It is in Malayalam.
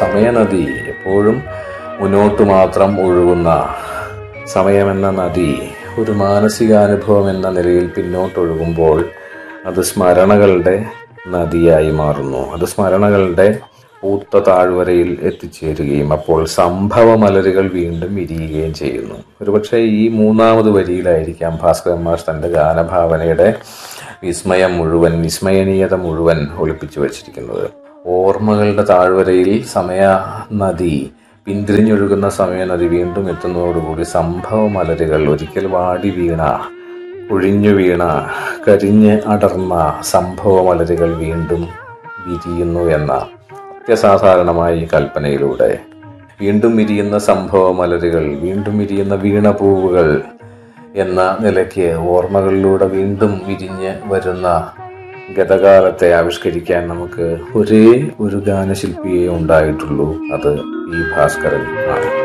സമയനദി എപ്പോഴും മുന്നോട്ട് മാത്രം ഒഴുകുന്ന സമയമെന്ന നദി ഒരു മാനസികാനുഭവം എന്ന നിലയിൽ പിന്നോട്ടൊഴുകുമ്പോൾ അത് സ്മരണകളുടെ നദിയായി മാറുന്നു അത് സ്മരണകളുടെ പൂത്ത താഴ്വരയിൽ എത്തിച്ചേരുകയും അപ്പോൾ സംഭവ മലരുകൾ വീണ്ടും വിരിയുകയും ചെയ്യുന്നു ഒരുപക്ഷെ ഈ മൂന്നാമത് വരിയിലായിരിക്കാം ഭാസ്കരൻ മാഷ് തന്റെ ഗാനഭാവനയുടെ വിസ്മയം മുഴുവൻ വിസ്മയനീയത മുഴുവൻ ഒളിപ്പിച്ചു വച്ചിരിക്കുന്നത് ഓർമ്മകളുടെ താഴ്വരയിൽ സമയ നദി പിന്തിരിഞ്ഞൊഴുകുന്ന സമയനദി വീണ്ടും എത്തുന്നതോടുകൂടി സംഭവ മലരുകൾ ഒരിക്കൽ വാടി വീണ ഒഴിഞ്ഞു വീണ കരിഞ്ഞ് അടർന്ന സംഭവ മലരുകൾ വീണ്ടും വിരിയുന്നു എന്ന അത്യസാധാരണമായ ഈ കൽപ്പനയിലൂടെ വീണ്ടും വിരിയുന്ന സംഭവ മലരുകൾ വീണ്ടും വിരിയുന്ന വീണപൂവുകൾ എന്ന നിലയ്ക്ക് ഓർമ്മകളിലൂടെ വീണ്ടും വിരിഞ്ഞ് വരുന്ന ഗതകാലത്തെ ആവിഷ്കരിക്കാൻ നമുക്ക് ഒരേ ഒരു ഗാനശില്പിയെ ഉണ്ടായിട്ടുള്ളൂ അത് ഈ ഭാസ്കരൻ ആണ്